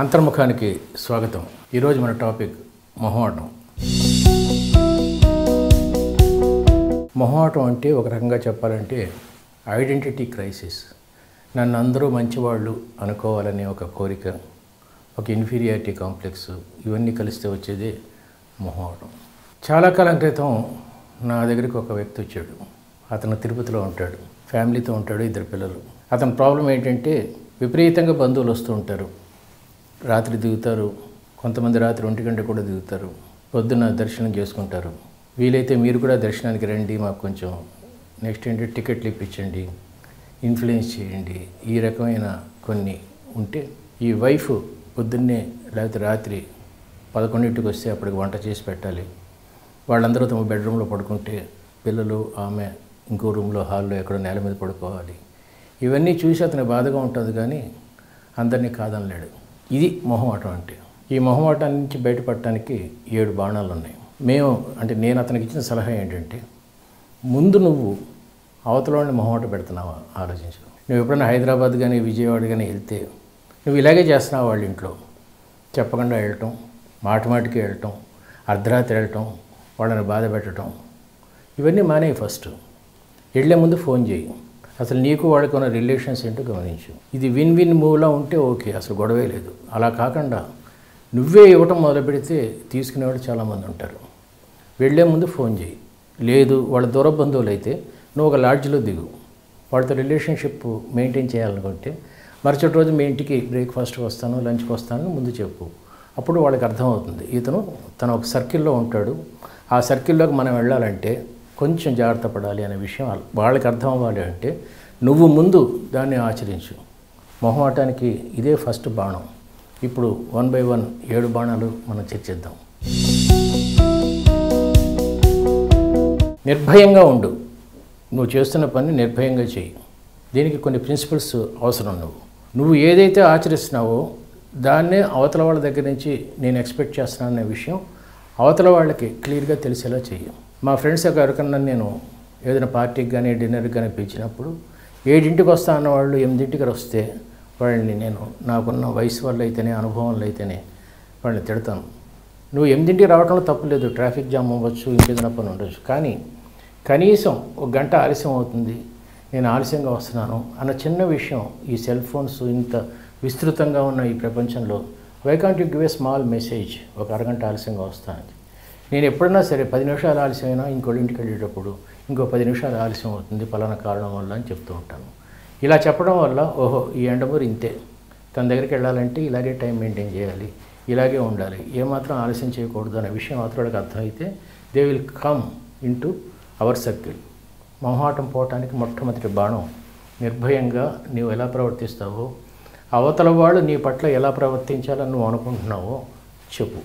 అంతర్ముఖానికి స్వాగతం ఈరోజు మన టాపిక్ మొహమాటం మొహమాటం అంటే ఒక రకంగా చెప్పాలంటే ఐడెంటిటీ క్రైసిస్ నన్ను అందరూ మంచివాళ్ళు అనుకోవాలనే ఒక కోరిక ఒక ఇన్ఫీరియారిటీ కాంప్లెక్స్ ఇవన్నీ కలిస్తే వచ్చేదే మొహమాటం చాలా కాలం క్రితం నా దగ్గరికి ఒక వ్యక్తి వచ్చాడు అతను తిరుపతిలో ఉంటాడు ఫ్యామిలీతో ఉంటాడు ఇద్దరు పిల్లలు అతని ప్రాబ్లం ఏంటంటే విపరీతంగా బంధువులు వస్తూ ఉంటారు రాత్రి దిగుతారు కొంతమంది రాత్రి ఒంటి గంట కూడా దిగుతారు పొద్దున్న దర్శనం చేసుకుంటారు వీలైతే మీరు కూడా దర్శనానికి రండి మాకు కొంచెం నెక్స్ట్ ఏంటంటే టికెట్లు ఇప్పించండి ఇన్ఫ్లుయెన్స్ చేయండి ఈ రకమైన కొన్ని ఉంటే ఈ వైఫ్ పొద్దున్నే లేకపోతే రాత్రి పదకొండింటికి వస్తే అప్పటికి వంట చేసి పెట్టాలి వాళ్ళందరూ తమ బెడ్రూమ్లో పడుకుంటే పిల్లలు ఆమె ఇంకో రూమ్లో హాల్లో ఎక్కడో నేల మీద పడుకోవాలి ఇవన్నీ చూసి అతని బాధగా ఉంటుంది కానీ అందరినీ కాదనలేడు ఇది మొహమాటం అంటే ఈ మొహమాటం నుంచి బయటపడటానికి ఏడు బాణాలు ఉన్నాయి మేము అంటే నేను అతనికి ఇచ్చిన సలహా ఏంటంటే ముందు నువ్వు అవతలని మొహమాట పెడుతున్నావా ఆలోచించు నువ్వు ఎప్పుడైనా హైదరాబాద్ కానీ విజయవాడ కానీ వెళ్తే నువ్వు ఇలాగే చేస్తున్నావు వాళ్ళ ఇంట్లో చెప్పకుండా వెళ్ళటం మాట మాటికి వెళ్ళటం అర్ధరాత్రి వెళ్ళటం వాళ్ళని బాధ పెట్టడం ఇవన్నీ మానేయి ఫస్ట్ వెళ్ళే ముందు ఫోన్ చేయి అసలు నీకు వాళ్ళకి ఉన్న రిలేషన్స్ ఏంటో గమనించు ఇది విన్ విన్ మూవ్లా ఉంటే ఓకే అసలు గొడవే లేదు అలా కాకుండా నువ్వే ఇవ్వటం మొదలు పెడితే తీసుకునేవాళ్ళు చాలామంది ఉంటారు వెళ్ళే ముందు ఫోన్ చేయి లేదు వాళ్ళ దూర బంధువులు అయితే నువ్వు ఒక లాడ్జ్లో దిగు వాళ్ళతో రిలేషన్షిప్ మెయింటైన్ చేయాలనుకుంటే మరుసటి రోజు మీ ఇంటికి బ్రేక్ఫాస్ట్కి వస్తాను లంచ్కి వస్తాను ముందు చెప్పు అప్పుడు వాళ్ళకి అర్థమవుతుంది ఇతను తన ఒక సర్కిల్లో ఉంటాడు ఆ సర్కిల్లోకి మనం వెళ్ళాలంటే కొంచెం జాగ్రత్త పడాలి అనే విషయం వాళ్ళకి అర్థం అవ్వాలి అంటే నువ్వు ముందు దాన్ని ఆచరించు మొహమాటానికి ఇదే ఫస్ట్ బాణం ఇప్పుడు వన్ బై వన్ ఏడు బాణాలు మనం చర్చిద్దాం నిర్భయంగా ఉండు నువ్వు చేస్తున్న పని నిర్భయంగా చేయి దీనికి కొన్ని ప్రిన్సిపల్స్ అవసరం నువ్వు నువ్వు ఏదైతే ఆచరిస్తున్నావో దాన్నే అవతల వాళ్ళ దగ్గర నుంచి నేను ఎక్స్పెక్ట్ చేస్తున్నాను అనే విషయం అవతల వాళ్ళకి క్లియర్గా తెలిసేలా చెయ్యి మా ఫ్రెండ్స్ యొక్క ఎవరికన్నా నేను ఏదైనా పార్టీకి కానీ డిన్నర్కి కానీ పిలిచినప్పుడు ఏడింటికి వస్తా అన్న వాళ్ళు ఎనిమిదింటికి వస్తే వాళ్ళని నేను నాకున్న వయసు వల్ల అయితేనే అనుభవంలో అయితేనే వాళ్ళని తిడతాను నువ్వు ఎనిమిదింటికి రావడంలో తప్పు లేదు ట్రాఫిక్ జామ్ అవ్వచ్చు ఇంకేదైనా పని ఉండొచ్చు కానీ కనీసం ఒక గంట ఆలస్యం అవుతుంది నేను ఆలస్యంగా వస్తున్నాను అన్న చిన్న విషయం ఈ సెల్ ఫోన్స్ ఇంత విస్తృతంగా ఉన్న ఈ ప్రపంచంలో why can't you give a small message ఒక అరగంట ఆలస్యంగా వస్తానని నేను ఎప్పుడైనా సరే పది నిమిషాలు ఆలస్యమైనా ఇంకోటి ఇంటికి వెళ్ళేటప్పుడు ఇంకో పది నిమిషాలు ఆలస్యం అవుతుంది పలానా కారణం వల్ల అని చెప్తూ ఉంటాను ఇలా చెప్పడం వల్ల ఓహో ఈ ఎండమూరి ఇంతే తన దగ్గరికి వెళ్ళాలంటే ఇలాగే టైం మెయింటైన్ చేయాలి ఇలాగే ఉండాలి ఏమాత్రం ఆలస్యం చేయకూడదు అనే విషయం అవతలకి అర్థమైతే they will come into our circle మొహమాటం పోవటానికి మొట్టమొదటి బాణం నిర్భయంగా నీవు ఎలా ప్రవర్తిస్తావో అవతల వాళ్ళు నీ పట్ల ఎలా ప్రవర్తించాలని నువ్వు అనుకుంటున్నావో చెప్పు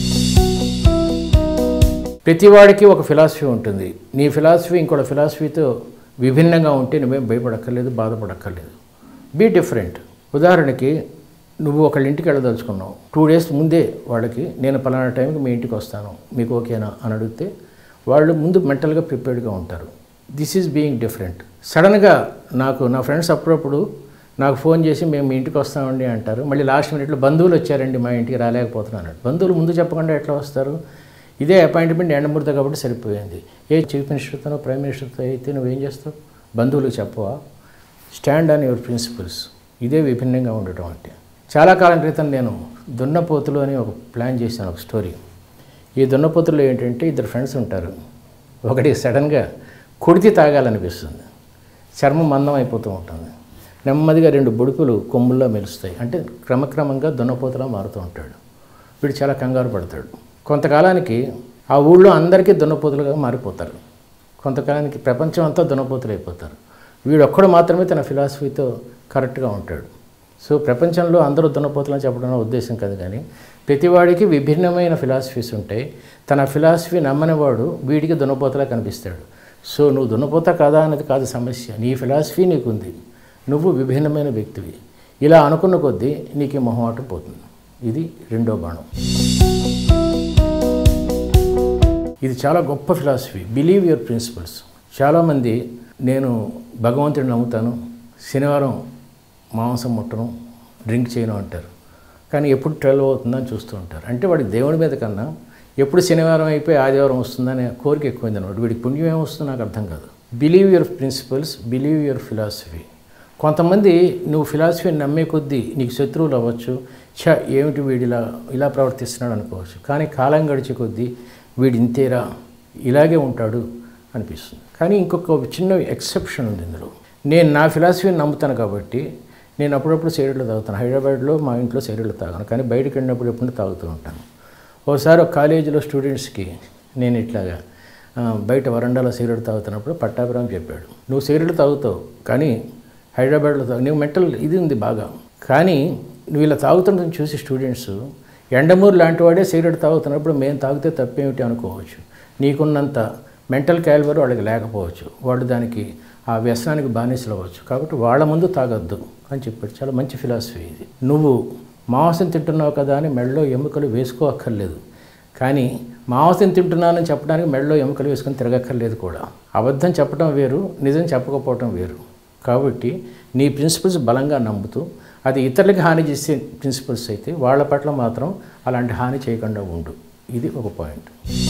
ప్రతివాడికి ఒక ఫిలాసఫీ ఉంటుంది నీ ఫిలాసఫీ ఇంకోటి ఫిలాసఫీతో విభిన్నంగా ఉంటే నువ్వేం భయపడక్కర్లేదు బాధపడక్కర్లేదు బీ డిఫరెంట్ ఉదాహరణకి నువ్వు ఒకళ్ళ ఇంటికి వెళ్ళదలుచుకున్నావు టూ డేస్ ముందే వాళ్ళకి నేను పలానా టైంకి మీ ఇంటికి వస్తాను మీకు ఓకేనా అని అడిగితే వాళ్ళు ముందు మెంటల్గా ప్రిపేర్డ్గా ఉంటారు దిస్ ఈజ్ బీయింగ్ డిఫరెంట్ సడన్గా నాకు నా ఫ్రెండ్స్ అప్పుడప్పుడు నాకు ఫోన్ చేసి మేము మీ ఇంటికి వస్తామండి అంటారు మళ్ళీ లాస్ట్ మినిట్లో బంధువులు వచ్చారండి మా ఇంటికి రాలేకపోతున్నాను బంధువులు ముందు చెప్పకుండా ఎట్లా వస్తారు ఇదే అపాయింట్మెంట్ ఎండమూర్త కాబట్టి సరిపోయింది ఏ చీఫ్ మినిస్టర్తోనో ప్రైమ్ మినిస్టర్తో అయితే నువ్వేం చేస్తావు బంధువులకు చెప్పవా స్టాండ్ ఆన్ యువర్ ప్రిన్సిపల్స్ ఇదే విభిన్నంగా ఉండటం అంటే చాలా కాలం క్రితం నేను దున్నపోతులు అని ఒక ప్లాన్ చేశాను ఒక స్టోరీ ఈ దున్నపోతుల్లో ఏంటంటే ఇద్దరు ఫ్రెండ్స్ ఉంటారు ఒకటి సడన్గా కుడితి తాగాలనిపిస్తుంది చర్మం మందం అయిపోతూ ఉంటుంది నెమ్మదిగా రెండు బుడుకులు కొమ్ముల్లో మెలుస్తాయి అంటే క్రమక్రమంగా దున్నపోతులా మారుతూ ఉంటాడు వీడు చాలా కంగారు పడతాడు కొంతకాలానికి ఆ ఊళ్ళో అందరికీ దున్నపోతులుగా మారిపోతారు కొంతకాలానికి ప్రపంచం అంతా దున్నపోతులు అయిపోతారు వీడొక్కడు మాత్రమే తన ఫిలాసఫీతో కరెక్ట్గా ఉంటాడు సో ప్రపంచంలో అందరూ దున్నపోతులని చెప్పడం నా ఉద్దేశం కాదు కానీ ప్రతివాడికి విభిన్నమైన ఫిలాసఫీస్ ఉంటాయి తన ఫిలాసఫీ నమ్మనివాడు వీడికి దున్నపోతలా కనిపిస్తాడు సో నువ్వు దున్నపోతా కాదా అనేది కాదు సమస్య నీ ఫిలాసఫీ నీకుంది నువ్వు విభిన్నమైన వ్యక్తివి ఇలా అనుకున్న కొద్దీ నీకు ఈ మొహమాటం పోతుంది ఇది రెండో బాణం ఇది చాలా గొప్ప ఫిలాసఫీ బిలీవ్ యువర్ ప్రిన్సిపల్స్ చాలామంది నేను భగవంతుడిని నమ్ముతాను శనివారం మాంసం ముట్టను డ్రింక్ చేయను అంటారు కానీ ఎప్పుడు ట్వెల్వ్ అవుతుందని చూస్తూ ఉంటారు అంటే వాడికి దేవుడి మీద కన్నా ఎప్పుడు శనివారం అయిపోయి ఆదివారం వస్తుందనే కోరిక ఎక్కువైంది అనమాట వీడికి పుణ్యం ఏమొస్తుందో నాకు అర్థం కాదు believe your principles believe your philosophy కొంతమంది నువ్వు ఫిలాసఫీని నమ్మే కొద్దీ నీకు శత్రువులు అవ్వచ్చు ఛ ఏమిటి వీడిలా ఇలా ప్రవర్తిస్తున్నాడు అనుకోవచ్చు కానీ కాలం గడిచే కొద్దీ వీడు ఇంతేరా ఇలాగే ఉంటాడు అనిపిస్తుంది కానీ ఇంకొక చిన్న ఎక్సెప్షన్ ఉంది ఇందులో నేను నా ఫిలాసఫీని నమ్ముతాను కాబట్టి నేను అప్పుడప్పుడు సిగరెట్లు తాగుతాను హైదరాబాద్లో మా ఇంట్లో సిగరెట్లు తాగాను కానీ బయటకు వెళ్ళినప్పుడు ఎప్పుడు తాగుతూ ఉంటాను ఒకసారి ఒక కాలేజీలో స్టూడెంట్స్కి నేను ఇట్లాగా ఆ, బయట వరండాలో సిగరెట్ తాగుతున్నప్పుడు పట్టాభిరామ్ చెప్పాడు నువ్వు సిగరెట్ తాగుతావు కానీ హైదరాబాద్లో తాగు నువ్వు మెంటల్ ఇది ఉంది బాగా కానీ నువ్వు ఇలా తాగుతుండడం చూసి స్టూడెంట్స్ ఎండమూరు లాంటి వాడే సిగరెట్ తాగుతున్నప్పుడు మేము తాగితే తప్పేమిటి అనుకోవచ్చు నీకున్నంత మెంటల్ క్యాలిబర్ వాళ్ళకి లేకపోవచ్చు వాళ్ళు దానికి ఆ వ్యసనానికి బానిసలు అవ్వచ్చు కాబట్టి వాళ్ళ ముందు తాగొద్దు అని చెప్పాడు చాలా మంచి ఫిలాసఫీ ఇది నువ్వు మాంసం తింటున్నావు కదా అని మెడలో ఎముకలు వేసుకోక్కర్లేదు కానీ మాంసం తింటున్నానని చెప్పడానికి మెడలో ఎముకలు వేసుకొని తిరగక్కర్లేదు కూడా అబద్ధం చెప్పడం వేరు నిజం చెప్పకపోవటం వేరు కాబట్టి నీ ప్రిన్సిపల్స్ బలంగా నమ్ముతూ అది ఇతరులకు హాని చేసే ప్రిన్సిపల్స్ అయితే వాళ్ళ పట్ల మాత్రం అలాంటి హాని చేయకుండా ఉండు ఇది ఒక పాయింట్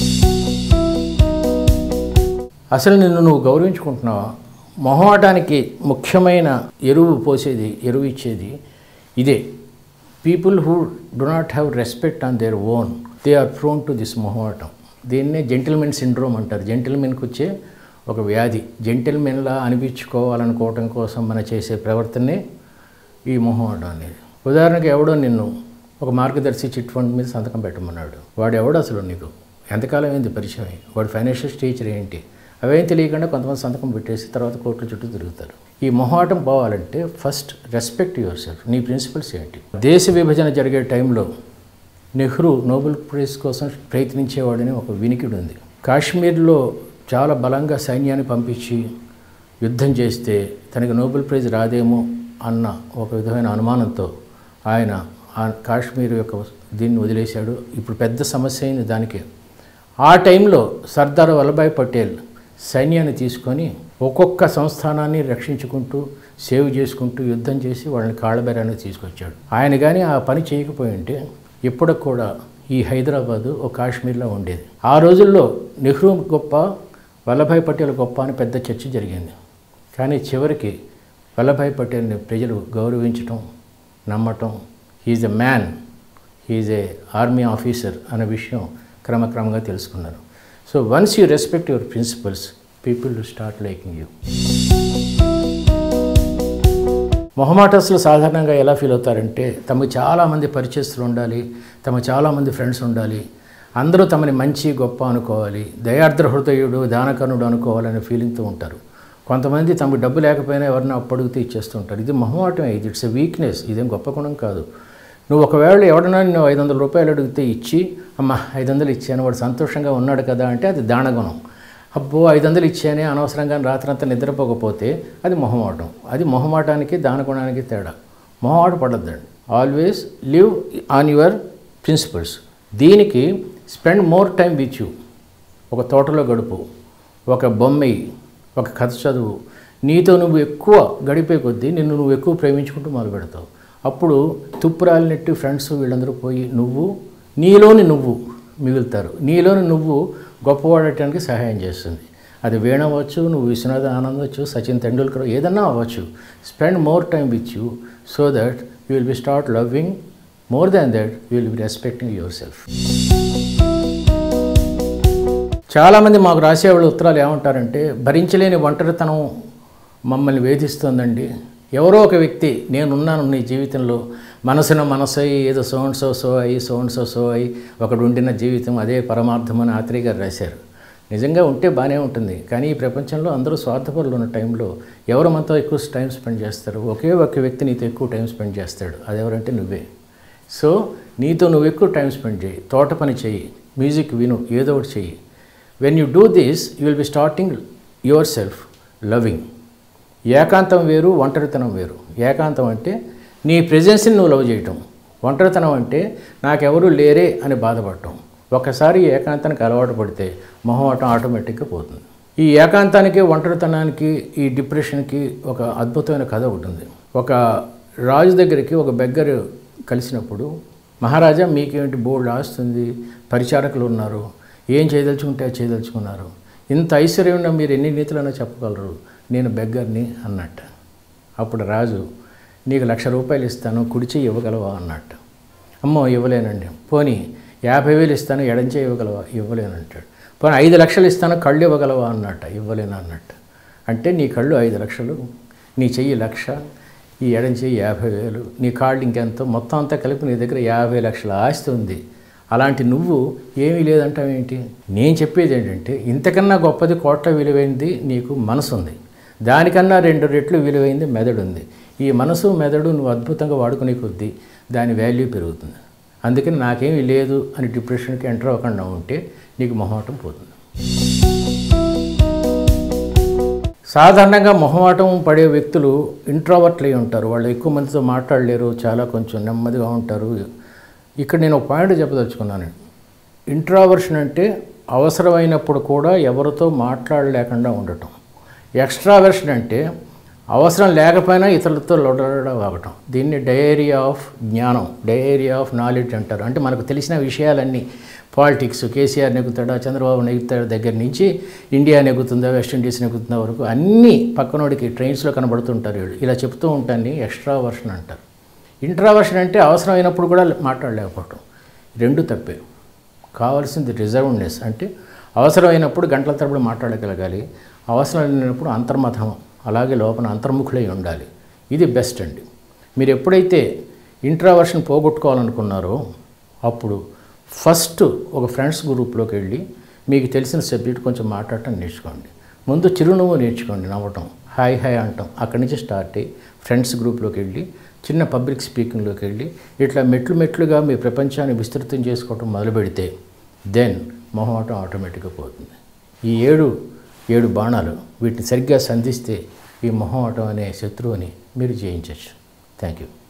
అసలు నిన్ను నువ్వు గౌరవించుకుంటున్నావా మొహమాటానికి ముఖ్యమైన ఎరువు పోసేది ఎరువు ఇచ్చేది ఇదే people who do not have respect on their own they are prone to this మొహమాటం దీన్నే జెంటిల్మెన్ సిండ్రోమ్ అంటారు జెంటిల్మెన్కి వచ్చే ఒక వ్యాధి జెంటిల్మెన్లా అనిపించుకోవాలనుకోవటం కోసం మన చేసే ప్రవర్తనే ఈ మొహమాటం అనేది ఉదాహరణకి ఎవడో నిన్ను ఒక మార్గదర్శి చిట్ ఫండ్ మీద సంతకం పెట్టమన్నాడు వాడు ఎవడు అసలు నీకు ఎంతకాలం ఏంది పరిచయం అయ్యి? వాడు ఫైనాన్షియల్ స్టేచర్ ఏంటి అవేం తెలియకుండా కొంతమంది సంతకం పెట్టేసి తర్వాత కోర్టుల చుట్టూ తిరుగుతారు ఈ మొహాటం పోవాలంటే ఫస్ట్ రెస్పెక్ట్ యువర్ సెల్ఫ్ నీ ప్రిన్సిపల్స్ ఏంటి దేశ విభజన జరిగే టైంలో నెహ్రూ నోబెల్ ప్రైజ్ కోసం ప్రయత్నించేవాడని ఒక వినికిడి ఉంది కాశ్మీర్లో చాలా బలంగా సైన్యాన్ని పంపించి యుద్ధం చేస్తే తనకి నోబెల్ ప్రైజ్ రాదేమో అన్న ఒక విధమైన అనుమానంతో ఆయన ఆ కాశ్మీర్ యొక్క దీన్ని వదిలేశాడు ఇప్పుడు పెద్ద సమస్య అయింది దానికి ఆ టైంలో సర్దార్ వల్లభాయ్ పటేల్ సైన్యాన్ని తీసుకొని ఒక్కొక్క సంస్థానాన్ని రక్షించుకుంటూ సేవ్ చేసుకుంటూ యుద్ధం చేసి వాళ్ళని కాళ్ళబేరానికి తీసుకొచ్చాడు ఆయన కానీ ఆ పని చేయకపోయి ఉంటే ఇప్పటికి కూడా ఈ హైదరాబాదు ఒక కాశ్మీర్లో ఉండేది ఆ రోజుల్లో నెహ్రూ గొప్ప వల్లభాయ్ పటేల్ గొప్ప అని పెద్ద చర్చ జరిగింది కానీ చివరికి వల్లభాయ్ పటేల్ని ప్రజలు గౌరవించటం నమ్మటం he's a man he's a army officer అనే విషయం క్రమక్రమంగా తెలుసుకున్నారు so once you respect your principles people to start liking you మొహమాటస్లు సాధారణంగా ఎలా ఫీల్ అవుతారంటే తమకు చాలామంది పరిచయస్తులు ఉండాలి తమకు చాలామంది ఫ్రెండ్స్ ఉండాలి అందరూ తమని మంచి గొప్ప అనుకోవాలి దయార్ద్ర హృదయుడు దానకర్ణుడు అనుకోవాలనే ఫీలింగ్తో ఉంటారు కొంతమంది తమకు డబ్బు లేకపోయినా ఎవరిని అప్పడిగితే ఇచ్చేస్తుంటారు ఇది మొహమాటమే ఇది ఇట్స్ ఎ వీక్నెస్ ఇదేం గొప్ప గుణం కాదు నువ్వు ఒకవేళ ఎవడన్నా నువ్వు ఐదు వందల రూపాయలు అడిగితే ఇచ్చి అమ్మ ఐదు వందలు ఇచ్చాను వాడు సంతోషంగా ఉన్నాడు కదా అంటే అది దానగుణం అబ్బో ఐదు వందలు ఇచ్చానే అనవసరంగా రాత్రంతా నిద్రపోకపోతే అది మొహమాటం అది మొహమాటానికి దానగుణానికి తేడా మొహమాట పడద్దండి always live on your principles దీనికి spend more time with you ఒక తోటలో గడుపు ఒక బొమ్మెయి ఒక కథ చదువు నీతో నువ్వు ఎక్కువ గడిపే కొద్దీ నిన్ను నువ్వు ఎక్కువ ప్రేమించుకుంటూ మొదలు పెడతావు అప్పుడు తుప్పురాలినట్టు ఫ్రెండ్స్ వీళ్ళందరూ పోయి నువ్వు నీలోని నువ్వు మిగులుతారు నీలోని నువ్వు గొప్పవాడటానికి సహాయం చేస్తుంది అది వీణ అవ్వచ్చు నువ్వు విశ్వనాథ ఆనంద్ అవ్వచ్చు సచిన్ తెండూల్కర్ ఏదన్నా అవ్వచ్చు spend more time with you so that you will be start loving more than that you will be respecting yourself చాలామంది మాకు రాసేవాళ్ళు ఉత్తరాలు ఏమంటారంటే భరించలేని ఒంటరితనం మమ్మల్ని వేధిస్తుందండి ఎవరో ఒక వ్యక్తి నేనున్నాను నీ జీవితంలో మనసున మనసై ఏదో సోన్ సో సో అయి సోన్ సో సో అయి ఒకడు ఉండిన జీవితం అదే పరమార్థం అని ఆత్రేయ గారు రాశారు నిజంగా ఉంటే బాగానే ఉంటుంది కానీ ఈ ప్రపంచంలో అందరూ స్వార్థపరులు ఉన్న టైంలో ఎవరు మనతో ఎక్కువ టైం స్పెండ్ చేస్తారు ఒకే ఒక వ్యక్తి నీతో ఎక్కువ టైం స్పెండ్ చేస్తాడు అదెవరంటే నువ్వే సో నీతో నువ్వు ఎక్కువ టైం స్పెండ్ చేయి తోట పని చెయ్యి మ్యూజిక్ విను ఏదో ఒకటి చెయ్యి when you do this you will be starting yourself loving ఏకాంతం వేరు ఒంటరితనం వేరు ఏకాంతం అంటే నీ ప్రెజెన్స్ని నువ్వు లవ్ చేయటం ఒంటరితనం అంటే నాకెవరూ లేరే అని బాధపడటం ఒకసారి ఏకాంతానికి అలవాటు పడితే మొహమాటం ఆటోమేటిక్గా పోతుంది ఈ ఏకాంతానికి ఒంటరితనానికి ఈ డిప్రెషన్కి ఒక అద్భుతమైన కథ ఒకటి ఉంది ఒక రాజు దగ్గరికి ఒక బెగ్గరు కలిసినప్పుడు మహారాజా మీకేమిటి బోల్డ్ ఆస్తుంది పరిచారకులు ఉన్నారు ఏం చేయదలుచుకుంటే అది చేయదలుచుకున్నారు ఇంత ఐశ్వర్యం ఉన్న మీరు ఎన్ని నీతులైనా చెప్పగలరు నేను బెగ్గర్ని అన్నట్టు అప్పుడు రాజు నీకు లక్ష రూపాయలు ఇస్తాను కుడిచి ఇవ్వగలవా అన్నట్టు అమ్మో ఇవ్వలేనండి పోనీ యాభై వేలు ఇస్తాను ఎడంచే ఇవ్వగలవా ఇవ్వలేనంటాడు పోనీ ఐదు లక్షలు ఇస్తాను కళ్ళు ఇవ్వగలవా అన్నట్ట ఇవ్వలేను అన్నట్టు అంటే నీ కళ్ళు ఐదు లక్షలు నీ చెయ్యి లక్ష ఈ ఎడం చెయ్యి యాభై వేలు నీ కాళ్ళు ఇంకెంతో మొత్తం అంతా కలిపి నీ దగ్గర యాభై లక్షల ఆస్తి ఉంది అలాంటి నువ్వు ఏమీ లేదంటావేంటి నేను చెప్పేది ఏంటంటే ఇంతకన్నా గొప్పది కోట్ల విలువైంది నీకు మనసు ఉంది దానికన్నా రెండు రెట్లు విలువైంది మెదడు ఉంది ఈ మనసు మెదడు నువ్వు అద్భుతంగా వాడుకునే కొద్దీ దాని వాల్యూ పెరుగుతుంది అందుకని నాకేమీ లేదు అని డిప్రెషన్కి ఎంటర్ అవ్వకుండా ఉంటే నీకు మొహమాటం పోతుంది సాధారణంగా మొహమాటం పడే వ్యక్తులు ఇంట్రోవర్ట్లు అయి ఉంటారు వాళ్ళు ఎక్కువ మందితో మాట్లాడలేరు చాలా కొంచెం నెమ్మదిగా ఉంటారు ఇక్కడ నేను ఒక పాయింట్ చెప్పదలుచుకున్నాను ఇంట్రావర్షన్ అంటే అవసరమైనప్పుడు కూడా ఎవరితో మాట్లాడలేకుండా ఉండటం ఎక్స్ట్రావర్షన్ అంటే అవసరం లేకపోయినా ఇతరులతో లొడలడం అవ్వటం దీన్ని డయేరియా ఆఫ్ జ్ఞానం డయేరియా ఆఫ్ నాలెడ్జ్ అంటారు అంటే మనకు తెలిసిన విషయాలన్నీ పాలిటిక్స్ కేసీఆర్ నెగ్గుతాడా చంద్రబాబు నెగ్గుతాడా దగ్గర నుంచి ఇండియా నెగ్గుతుందా వెస్టిండీస్ నెగ్గుతుందా వరకు అన్నీ పక్కనోడికి ట్రైన్స్లో కనబడుతుంటారు వీళ్ళు ఇలా చెప్తూ ఉంటాన్ని ఎక్స్ట్రావర్షన్ అంటారు ఇంట్రావర్షన్ అంటే అవసరమైనప్పుడు కూడా మాట్లాడలేకపోవటం రెండు తప్పే కావాల్సింది రిజర్వ్నెస్ అంటే అవసరమైనప్పుడు గంటల తరబడి మాట్లాడగలగాలి అవసరం లేనప్పుడు అంతర్మతం అలాగే లోపల అంతర్ముఖులై ఉండాలి ఇది బెస్ట్ అండి మీరు ఎప్పుడైతే ఇంట్రావర్షన్ పోగొట్టుకోవాలనుకున్నారో అప్పుడు ఫస్ట్ ఒక ఫ్రెండ్స్ గ్రూప్లోకి వెళ్ళి మీకు తెలిసిన సబ్జెక్ట్ కొంచెం మాట్లాడటం నేర్చుకోండి ముందు చిరునవ్వు నేర్చుకోండి నవ్వటం హాయ్ హాయ్ అంటాం అక్కడి నుంచి స్టార్ట్ అయ్యి ఫ్రెండ్స్ గ్రూప్లోకి వెళ్ళి చిన్న పబ్లిక్ స్పీకింగ్లోకి వెళ్ళి ఇట్లా మెట్లు మెట్లుగా మీ ప్రపంచాన్ని విస్తృతం చేసుకోవటం మొదలు పెడితే దెన్ మొహమాటం ఆటోమేటిక్గా పోతుంది ఈ ఏడు ఏడు బాణాలు వీటిని సరిగ్గా సంధిస్తే ఈ మొహమాటం అనే శత్రువుని మీరు జయించవచ్చు థ్యాంక్ యూ